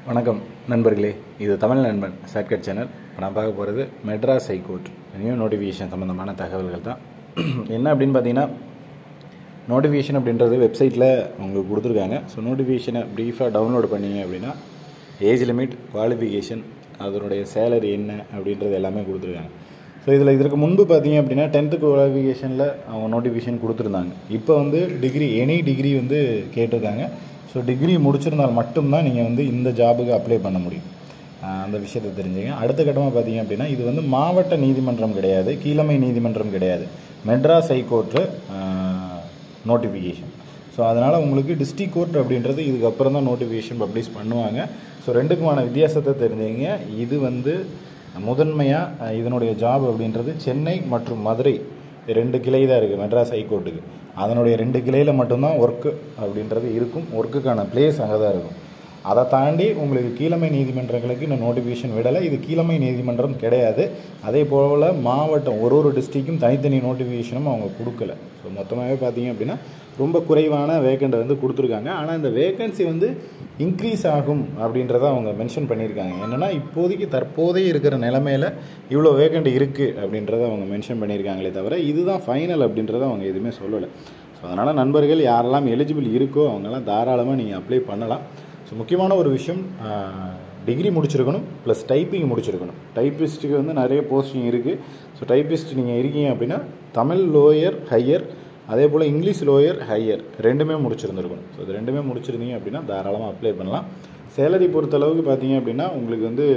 வணக்கம் நண்பர்களே இது தமிழ் நண்பன் ஷார்ட்கட் சேனல் இப்போ நான் பார்க்க போகிறது மெட்ராஸ் ஹைகோர்ட் நியூ நோட்டிஃபிகேஷன் சம்மந்தமான தகவல்கள் தான் என்ன அப்படின்னு பார்த்தீங்கன்னா நோட்டிஃபிகேஷன் அப்படின்றது வெப்சைட்டில் உங்களுக்கு கொடுத்துருக்காங்க ஸோ நோட்டிஃபிகேஷனை ப்ரீஃபாக டவுன்லோட் பண்ணீங்க அப்படின்னா ஏஜ் லிமிட் குவாலிஃபிகேஷன் அதனுடைய சேலரி என்ன அப்படின்றது எல்லாமே கொடுத்துருக்காங்க ஸோ இதில் இதற்கு முன்பு பார்த்தீங்க அப்படின்னா டென்த்து குவாலிஃபிகேஷனில் அவங்க நோட்டிஃபிகேஷன் கொடுத்துருந்தாங்க இப்போ வந்து டிகிரி எனி டிகிரி வந்து கேட்டிருக்காங்க ஸோ டிகிரி முடிச்சிருந்தால் மட்டும்தான் நீங்கள் வந்து இந்த ஜாபுக்கு அப்ளை பண்ண முடியும் ஆஹ் அந்த விஷயத்தை தெரிஞ்சுங்க அடுத்த கட்டமாக பார்த்தீங்க அப்படின்னா இது வந்து மாவட்ட நீதிமன்றம் கிடையாது கீழமை நீதிமன்றம் கிடையாது மெட்ராஸ் ஹைகோர்ட்டு நோட்டிஃபிகேஷன் ஸோ அதனால் உங்களுக்கு டிஸ்ட்ரிக் கோர்ட் அப்படின்றது இதுக்கப்புறம் தான் நோட்டிஃபிகேஷன் பப்ளிஷ் பண்ணுவாங்க ஸோ ரெண்டுக்குமான வித்தியாசத்தை தெரிஞ்சுங்க இது வந்து முதன்மையாக இதனுடைய ஜாப் அப்படின்றது சென்னை மற்றும் மதுரை ரெண்டு கிளை தான் இருக்குது மெட்ராஸ் ஹைகோர்ட்டுக்கு அதனுடைய ரெண்டு கிளையில் மட்டும்தான் ஒர்க்கு அப்படின்றது இருக்கும் ஒர்க்குக்கான பிளேஸ் அங்கே தான் இருக்கும் அதை தாண்டி உங்களுக்கு கீழமை நீதிமன்றங்களுக்கு இன்னும் நோட்டிஃபிகேஷன் விடலை இது கீழமை நீதிமன்றம் கிடையாது அதே போல் மாவட்டம் ஒரு ஒரு டிஸ்ட்ரிக்கும் தனித்தனி நோட்டிஃபிகேஷனும் அவங்க கொடுக்கல ஸோ மொத்தமாகவே பார்த்தீங்க அப்படின்னா ரொம்ப குறைவான வேக்கண்ட் வந்து கொடுத்துருக்காங்க ஆனால் இந்த வேக்கன்சி வந்து இன்க்ரீஸ் ஆகும் அப்படின்றத அவங்க மென்ஷன் பண்ணியிருக்காங்க என்னென்னா இப்போதைக்கு தற்போதைய இருக்கிற நிலமையில் இவ்வளோ வேக்கண்ட் இருக்குது அப்படின்றத அவங்க மென்ஷன் பண்ணியிருக்காங்களே தவிர இதுதான் ஃபைனல் அப்படின்றத அவங்க எதுவுமே சொல்லலை ஸோ அதனால் நண்பர்கள் யாரெல்லாம் எலிஜிபிள் இருக்கோ அவங்கெல்லாம் தாராளமாக நீங்கள் அப்ளை பண்ணலாம் ஸோ முக்கியமான ஒரு விஷயம் டிகிரி முடிச்சிருக்கணும் ப்ளஸ் டைப்பிங் முடிச்சிருக்கணும் டைப்பிஸ்ட்டுக்கு வந்து நிறைய போஸ்டிங் இருக்குது ஸோ டைப்பிஸ்ட் நீங்கள் இருக்கீங்க அப்படின்னா தமிழ் லோயர் ஹையர் அதே போல் இங்கிலீஷ் லோயர் ஹையர் ரெண்டுமே முடிச்சிருந்துருக்கணும் ஸோ இது ரெண்டுமே முடிச்சிருந்தீங்க அப்படின்னா தாராளமாக அப்ளை பண்ணலாம் சேலரி பொறுத்தளவுக்கு பார்த்தீங்க அப்படின்னா உங்களுக்கு வந்து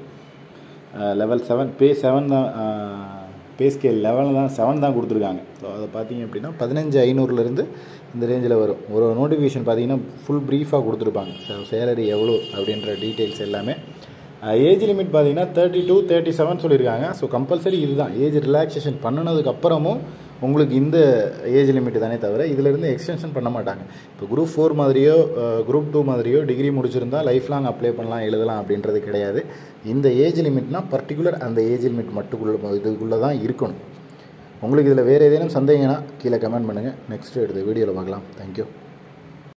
லெவல் செவன் பே செவன் தான் பே ஸ்கேல் லெவலில் தான் செவன் தான் கொடுத்துருக்காங்க ஸோ அதை பார்த்தீங்க அப்படின்னா பதினஞ்சு ஐநூறுலேருந்து இந்த ரேஞ்சில் வரும் ஒரு நோட்டிஃபிகேஷன் பார்த்தீங்கன்னா ஃபுல் ப்ரீஃபாக கொடுத்துருப்பாங்க ஸோ சேலரி எவ்வளோ அப்படின்ற டீட்டெயில்ஸ் எல்லாமே ஏஜ் லிமிட் பார்த்தீங்கன்னா தேர்ட்டி டூ தேர்ட்டி செவன் சொல்லியிருக்காங்க ஸோ கம்பல்சரி இதுதான் ஏஜ் ரிலாக்ஸேஷன் பண்ணினதுக்கப்புறமும் உங்களுக்கு இந்த ஏஜ் லிமிட் தானே தவிர இதிலிருந்து எக்ஸ்டென்ஷன் பண்ண மாட்டாங்க இப்போ குரூப் ஃபோர் மாதிரியோ குரூப் டூ மாதிரியோ டிகிரி முடிச்சிருந்தா லைஃப் லாங் அப்ளை பண்ணலாம் எழுதலாம் அப்படின்றது கிடையாது இந்த ஏஜ் லிமிட்னா பர்டிகுலர் அந்த ஏஜ் லிமிட் மட்டுக்குள்ள இதுக்குள்ளே தான் இருக்கணும் உங்களுக்கு இதில் வேறு ஏதேனும் சந்தேகம்னா கீழே கமெண்ட் பண்ணுங்கள் நெக்ஸ்ட் எடுத்த வீடியோவில் பார்க்கலாம் தேங்க்யூ